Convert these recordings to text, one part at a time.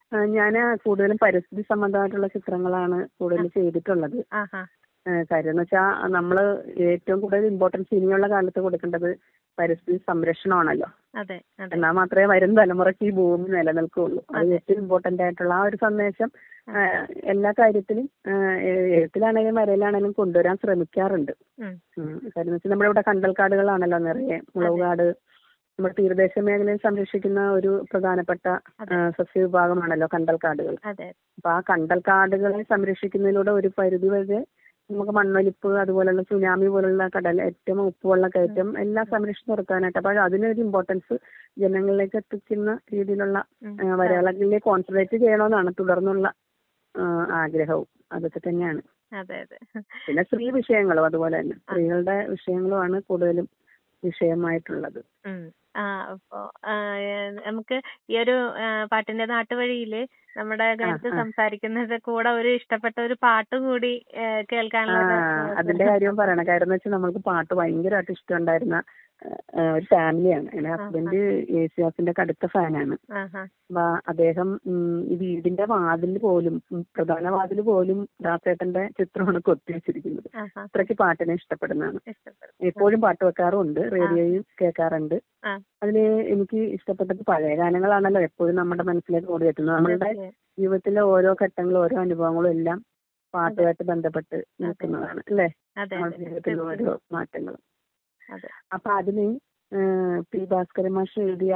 ഞാൻ കൂടുതലും പരിസ്ഥിതി സംബന്ധമായിട്ടുള്ള ചിത്രങ്ങളാണ് കൂടുതൽ ചെയ്തിട്ടുള്ളത് ആഹാ ഏഹ് കാര്യം എന്ന് വെച്ചാൽ നമ്മൾ ഏറ്റവും കൂടുതൽ ഇമ്പോർട്ടൻസ് ഇനിയുള്ള കാലത്ത് കൊടുക്കേണ്ടത് പരിസ്ഥിതി സംരക്ഷണമാണല്ലോ അതെ അതെ എന്നാൽ മാത്രമേ വരും തലമുറയ്ക്ക് ഈ ഭൂമി നിലനിൽക്കുകയുള്ളൂ അത് ഏറ്റവും ഇമ്പോർട്ടന്റ് ആയിട്ടുള്ള ആ ഒരു സന്ദേശം ഏഹ് എല്ലാ കാര്യത്തിലും ഏഹ് എഴുത്തിലാണെങ്കിലും വരയിലാണെങ്കിലും കൊണ്ടുവരാൻ ശ്രമിക്കാറുണ്ട് ഉം. ഉം. കാര്യം എന്ന് വെച്ചാൽ നമ്മുടെ ഇവിടെ കണ്ടൽക്കാടുകളാണല്ലോ നിറയെ മുളകുകാട് നമ്മുടെ തീരദേശ മേഖലയിൽ സംരക്ഷിക്കുന്ന ഒരു പ്രധാനപ്പെട്ട അതെ. ആ, സസ്യവിഭാഗമാണല്ലോ കണ്ടൽക്കാടുകൾ അതെ അപ്പൊ ആ കണ്ടൽക്കാടുകളെ സംരക്ഷിക്കുന്നതിലൂടെ ഒരു പരിധി വരെ നമുക്ക് മണ്ണൊലിപ്പ് അതുപോലുള്ള സുനാമി പോലുള്ള കടൽ ഏറ്റവും ഉപ്പുവെള്ള കയറ്റം എല്ലാം സംരക്ഷിച്ച് നിർത്താനായിട്ട് അപ്പൊ അതിനൊരു ഇമ്പോർട്ടൻസ് ജനങ്ങളിലേക്ക് എത്തിക്കുന്ന രീതിയിലുള്ള ഉം. ആ, വരകളെ കോൺസെൻട്രേറ്റ് ചെയ്യണമെന്നാണ് തുടർന്നുള്ള ആ, ആഗ്രഹവും അതൊക്കെ തന്നെയാണ് അതെ അതെ പിന്നെ സ്ത്രീ വിഷയങ്ങളും അതുപോലെ തന്നെ സ്ത്രീകളുടെ വിഷയങ്ങളുമാണ് കൂടുതലും വിഷയമായിട്ടുള്ളത് ഉം. ആ അപ്പോ ആ, ഏ, നമുക്ക് ഈ ഒരു ആ, പാട്ടിന്റെ നാട്ടുവഴിയില് നമ്മുടെ ഗണിത് സംസാരിക്കുന്നത് കൂടെ ഒരു ഇഷ്ടപ്പെട്ട ഒരു പാട്ട് കൂടി ഏ, ആ കേൾക്കാനുള്ള ഒരു അതിന്റെ കാര്യം പറയണം കാര്യം എന്ന് വെച്ചാൽ നമ്മൾക്ക് പാട്ട് ഭയങ്കരമായിട്ട് ഇഷ്ടമുണ്ടായിരുന്ന ആ, ഒരു ഫാമിലിയാണ് എന്റെ ഹസ്ബൻഡ് യേശുദാസിന്റെ കടുത്ത ഫാനാണ് ആഹാ അപ്പൊ അദ്ദേഹം ഉം, ഈ വീടിന്റെ വാതിൽ പോലും ഉം, പ്രധാന വാതിൽ പോലും ദാസേട്ടന്റെ ചിത്രമാണ് കൊത്തി വെച്ചിരിക്കുന്നത് ആഹാ അത്രയ്ക്ക് പാട്ടിനെ ഇഷ്ടപ്പെടുന്നതാണ് ഇഷ്ടപ്പെടും എപ്പോഴും പാട്ട് വെക്കാറുണ്ട് റേഡിയോയും കേൾക്കാറുണ്ട് ആ. അതില് എനിക്ക് ഇഷ്ടപ്പെട്ടത് പഴയ ഗാനങ്ങളാണല്ലോ എപ്പോഴും നമ്മുടെ മനസ്സിലേക്ക് ഓടി എത്തുന്നത് നമ്മളുടെ അതെ. ജീവിതത്തിലെ ഓരോ ഘട്ടങ്ങളും ഓരോ അനുഭവങ്ങളും എല്ലാം പാട്ടുമായിട്ട് ബന്ധപ്പെട്ട് നിൽക്കുന്നതാണ് അല്ലേ അതെ നമ്മുടെ അതെ ജീവിതത്തിലെ ഓരോ മാറ്റങ്ങളും അതെ അപ്പൊ അതിന് ഏഹ്, പി ഭാസ്കരൻ മാഷ് എഴുതിയ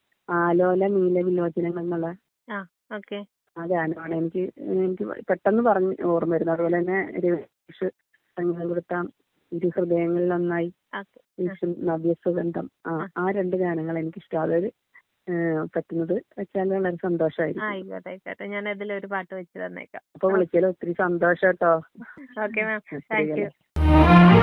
ആലോല നീല വിലോചനങ്ങൾ എന്നുള്ള ആ ഓക്കെ ആ ഗാനമാണ് എനിക്ക് എനിക്ക് പെട്ടെന്ന് പറഞ്ഞ് ഓർമ്മ വരുന്നത് അതുപോലെ തന്നെ രവീഷ് സംഗീതം കൊടുത്ത ഇരു ഹൃദയങ്ങളിൽ ഒന്നായി ഓക്കെ ഈശും നവ്യസുഗന്ധം ആ ആ രണ്ട് ഗാനങ്ങൾ എനിക്ക് ഇഷ്ടം അതൊരു ഏഹ്, പറ്റുന്നത് വെച്ചാൽ വളരെ സന്തോഷമായിരിക്കും ആയിക്കോട്ടെ ആയിക്കോട്ടെ ഞാൻ അതിലൊരു പാട്ട് വെച്ച് തന്നേക്കാം അപ്പൊ വിളിക്കല് ഒത്തിരി സന്തോഷം കേട്ടോ ഓക്കെ മാം താങ്ക് ശരിയല്ലേ യു